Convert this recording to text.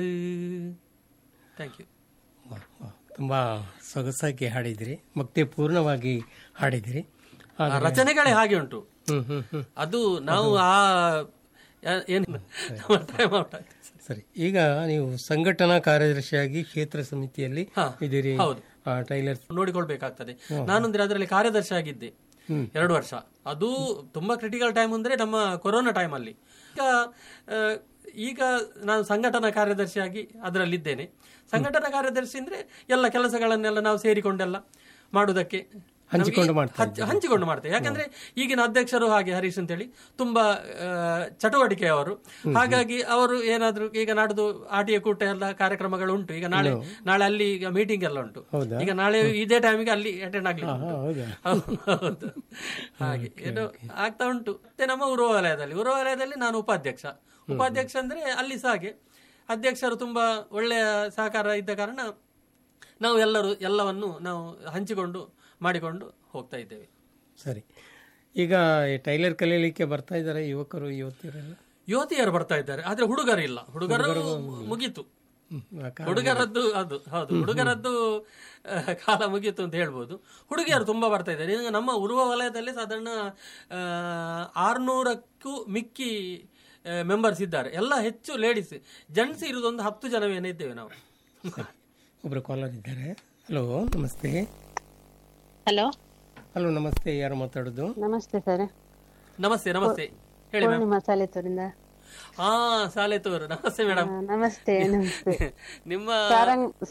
Thank you ತುಂಬ ಸೊಗಸಾಗಿ ಹಾಡಿದಿರಿ ಭಕ್ತಿ ಪೂರ್ಣವಾಗಿ ಹಾಡಿದಿರಿ ಆ ರಚನೆಗಳೇ ಹಾಗೆ ಉಂಟು ಹ್ಮ್ ಹ್ಮ್ ಹ್ಮ್ ಅದು ನಾವು ಆ ಯಾ- ಏನು ನಮ್ಮ time out ಆಯ್ತು. ಸರಿ ಈಗ ನೀವು ಸಂಘಟನಾ ಕಾರ್ಯದರ್ಶಿಯಾಗಿ ಕ್ಷೇತ್ರ ಸಮಿತಿಯಲ್ಲಿ ಹಾ, ಇದ್ದೀರಿ ಹೌದು. ಆ, ಟೈಲರ್ ನೋಡಿಕೊಳ್ಬೇಕಾಗ್ತದೆ ನಾನಂದ್ರೆ ಅದರಲ್ಲಿ ಕಾರ್ಯದರ್ಶಿ ಆಗಿದ್ದೆ ಹ್ಮ್. ಎರಡು ವರ್ಷ ಅದು ತುಂಬಾ ಕ್ರಿಟಿಕಲ್ ಟೈಮ್ ಅಂದ್ರೆ ನಮ್ಮ ಕೊರೋನಾ ಟೈಮ್ ಅಲ್ಲಿ ಈಗ ಆ, ಈಗ ನಾನು ಸಂಘಟನಾ ಕಾರ್ಯದರ್ಶಿಯಾಗಿ ಅದರಲ್ಲಿದ್ದೇನೆ ಸಂಘಟನಾ ಕಾರ್ಯದರ್ಶಿ ಅಂದ್ರೆ ಎಲ್ಲ ಕೆಲಸಗಳನ್ನೆಲ್ಲ ನಾವು ಸೇರಿಕೊಂಡೆಲ್ಲ ಮಾಡುವುದಕ್ಕೆ ಹಂಚಿಕೊಂಡು ನಮಗೆ ಮಾಡ್ತಾ ಹಂಚ್- ಹಂಚಿಕೊಂಡು ಮಾಡ್ತೇವೆ ಯಾಕಂದ್ರೆ ಈಗಿನ ಅಧ್ಯಕ್ಷರು ಹಾಗೆ ಹರೀಶ್ ಅಂತೇಳಿ ತುಂಬಾ ಆ, ಚಟುವಟಿಕೆಯವರು ಹಾಗಾಗಿ ಅವರು ಏನಾದ್ರು ಈಗ ನಾಡ್ದು ಆಟಿಯ ಕೂಟ ಎಲ್ಲ ಕಾರ್ಯಕ್ರಮಗಳು ಉಂಟು ಈಗ ನಾಳೆ ನಾಳೆ ಅಲ್ಲಿ ಈಗ ಮೀಟಿಂಗ್ ಎಲ್ಲ ಉಂಟು ಹೌದಾ? ಈಗ ನಾಳೆ ಇದೇ ಟೈಮಿಗೆ ಅಲ್ಲಿ ಅಟೆಂಡ್ ಆಗ್ಲಿಕ್ಕೆ ಉಂಟು. ಹೌದಾ ಹೌದು ಹಾಗೆ ಏನು ಆಗ್ತಾ ಉಂಟು ಮತ್ತೆ ನಮ್ಮ ಉರುವ ವಲಯದಲ್ಲಿ ಉರುವ ವಲಯದಲ್ಲಿ ನಾನು ಉಪಾಧ್ಯಕ್ಷ ಉಪಾಧ್ಯಕ್ಷ ಅಂದ್ರೆ ಅಲ್ಲಿ ಸಹ ಹಾಗೆ ಅಧ್ಯಕ್ಷರು ತುಂಬಾ ಒಳ್ಳೆಯ ಸಹಕಾರ ಇದ್ದ ಕಾರಣ ನಾವು ಎಲ್ಲರೂ ಎಲ್ಲವನ್ನು ನಾವು ಹಂಚಿಕೊಂಡು ಮಾಡಿಕೊಂಡು ಹೋಗ್ತಾ ಇದ್ದೇವೆ ಸರಿ ಈಗ ಈ ಟೈಲರ್ ಕಲೀಲಿಕ್ಕೆ ಬರ್ತಾ ಇದ್ದಾರೆ ಯುವಕರು ಯುವತಿಯರೆಲ್ಲ ಯುವತಿಯರು ಬರ್ತಾ ಇದ್ದಾರೆ ಆದ್ರೆ ಹುಡುಗರು ಇಲ್ಲ ಹುಡುಗರು ಮುಗೀತು ಹ್ಮ್. ಆ ಕಾ- ಹುಡುಗರದ್ದು ಅದು ಹೌದು ಹುಡುಗರದ್ದು ಆ, ಕಾಲ ಮುಗೀತು ಅಂತ ಹೇಳ್ಬೋದು ಹುಡುಗಿಯರು ತುಂಬಾ ಬರ್ತಾ ಇದ್ದಾರೆ ಈಗ ನಮ್ಮ ಉರುವ ವಲಯದಲ್ಲಿ ಸಾಧಾರಣ ಆ, ಆರ್ನೂರಕ್ಕೂ ಮಿಕ್ಕಿ ಮೆಂಬರ್ಸ್ ಇದ್ದಾರೆ ಎಲ್ಲ ಹೆಚ್ಚು ಲೇಡೀಸ್ ಜೆಂಟ್ಸ್ ಇರುದೊಂದು ಹತ್ತು ಜನವೇನೇ ಇದ್ದೇವೆ ನಾವು ಒಬ್ರು ಕಾಲರ್ ಇದ್ದಾರೆ ಹಲೋ ನಮಸ್ತೆ ಹಲೋ ಹಲೋ ನಮಸ್ತೆ ಯಾರು ಮಾತಾಡೋದು ನಮಸ್ತೆ ಸರ್ ನಮಸ್ತೆ ನಮಸ್ತೆ ಹೇಳಿ ಮೇಡಮ್ ಪೂರ್ಣಿಮಾ ಸಾಲೇತೂರಿಂದ ಹಾ ಸಾಲೆತೂರು ನಮಸ್ತೆ ಮೇಡಮ್ ನಮಸ್ತೆ ನಮಸ್ತೆ ನಿಮ್ಮ ಸಾರಂಗ್